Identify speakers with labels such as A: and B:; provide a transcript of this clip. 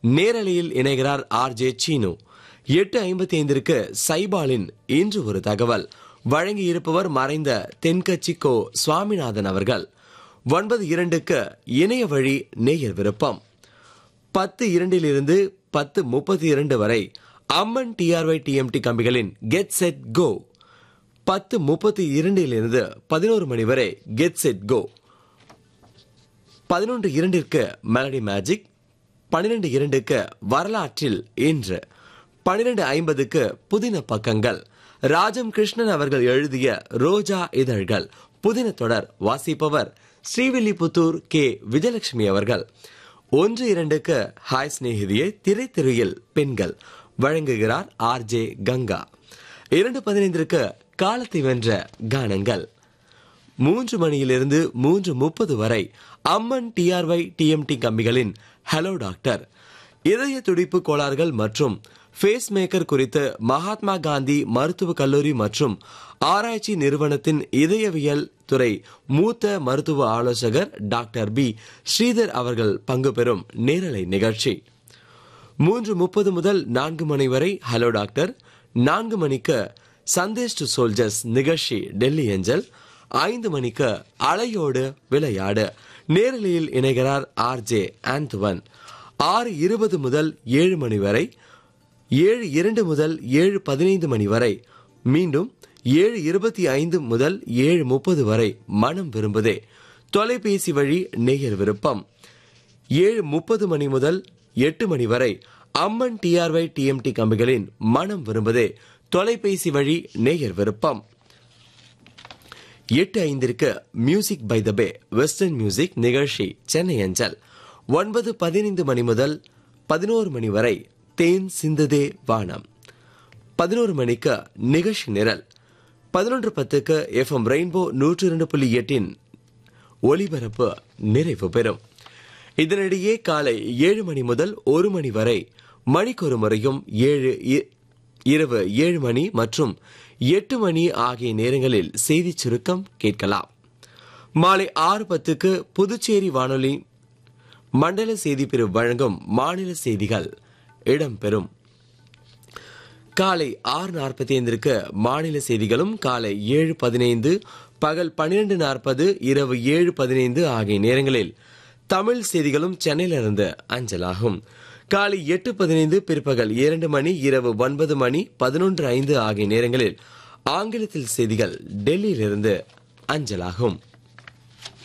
A: நேரலையில் இணைகிறார் R J Seenu எட்டு ஐம்பத்தி ஐந்திற்கு சைபாலின் இன்று ஒரு தகவல் வழங்கியிருப்பவர் மறைந்த தென்கட்சி கோ சுவாமிநாதன் அவர்கள் ஒன்பது இரண்டுக்கு இணைய வழி நேயர் விருப்பம் பத்து இரண்டிலிருந்து பத்து முப்பத்தி இரண்டு வரை அம்மன் டிஆர்ஒய் டிஎம்டி கம்பிகளின் கெட் செட் கோ பத்து முப்பத்தி இரண்டிலிருந்து பதினோரு மணி வரை கெட் செட் கோ பதினொன்று இரண்டிற்கு மெலடி மேஜிக் பன்னிரண்டு இரண்டுக்கு வரலாற்றில் இன்று பன்னிரண்டு ஐம்பதுக்கு புதின பக்கங்கள் ராஜம் கிருஷ்ணன் அவர்கள் எழுதிய ரோஜா இதழ்கள் புதின தொடர் வாசிப்பவர் ஸ்ரீவில்லிபுத்தூர் கே விஜயலட்சுமி அவர்கள் ஒன்று இரண்டுக்கு ஹாய் சிநேகிதியே திரைத்திரையில் பெண்கள் வழங்குகிறார் ஆர் ஜே கங்கா இரண்டு பதினைந்திற்கு காலத்தை வென்ற கானங்கள் மூன்று மணியிலிருந்து மூன்று முப்பது வரை அம்மன் டிஆர்ஒய் டிஎம்டி கம்பிகளின் ஹலோ டாக்டர் இதய துடிப்பு கோளாறுகள் மற்றும் ஃபேஸ் மேக்கர் குறித்து மகாத்மா காந்தி மருத்துவக் கல்லூரி மற்றும் ஆராய்ச்சி நிறுவனத்தின் இதயவியல் துறை மூத்த மருத்துவ ஆலோசகர் டாக்டர் பி ஸ்ரீதர் அவர்கள் பங்கு பெறும் நேரலை நிகழ்ச்சி மூன்று முப்பது முதல் நான்கு மணி வரை ஹலோ டாக்டர் நான்கு மணிக்கு சந்தேஷ் டு சோல்ஜர்ஸ் நிகழ்ச்சி டெல்லி ஏஞ்சல் ஐந்து மணிக்கு அலையோடு விளையாடு நேரலையில் இணைகிறார் ஆர் ஜே ஆந்துவன் ஆறு இருபது முதல் ஏழு மணி வரை ஏழு இரண்டு முதல் ஏழு பதினைந்து மணி வரை மீண்டும் ஏழு இருபத்தி ஐந்து முதல் ஏழு முப்பது வரை மனம் விரும்புதே தொலைபேசி வழி நேயர் விருப்பம் ஏழு முப்பது மணி முதல் எட்டு மணி வரை அம்மன் டிஆர்ஒய் டிஎம்டி கம்பிகளின் மனம் விரும்புதே தொலைபேசி வழி நேயர் விருப்பம் எட்டு ஐந்திற்கு music by the bay western music நிகழ்ச்சி சென்னை அஞ்சல் ஒன்பது பதினைந்து மணி முதல் பதினோரு மணி வரை தேன் சிந்ததே வானம் பதினோரு மணிக்கு நிகழ்ச்சி நிரல் பதினொன்று பத்துக்கு எஃப்எம் ரெயின்போ நூற்று இரண்டு புள்ளி எட்டின் ஒலிபரப்பு நிறைவு பெறும் இதனிடையே காலை ஏழு மணி முதல் ஒரு மணி வரை மணிக்கொரு முறையும் ஏழு இ- இரவு ஏழு மணி மற்றும் எட்டு மணி ஆகிய நேரங்களில் செய்தி சுருக்கம் கேட்கலாம் மாலை ஆறு பத்துக்கு புதுச்சேரி வானொலி மண்டல செய்தி பிரிவு வழங்கும் மாநில செய்திகள் இடம்பெறும் காலை ஆறு நாற்பத்தி ஐந்திற்கு மாநில செய்திகளும் காலை ஏழு பதினைந்து பகல் பன்னிரண்டு நாற்பது இரவு ஏழு பதினைந்து ஆகிய நேரங்களில் தமிழ் செய்திகளும் சென்னையிலிருந்து அஞ்சலாகும் காலை எட்டு பதினைந்து பிற்பகல் இரண்டு மணி இரவு ஒன்பது மணி பதினொன்று ஐந்து ஆகிய நேரங்களில் ஆங்கிலத்தில் செய்திகள் டெல்லியிலிருந்து அஞ்சலாகும்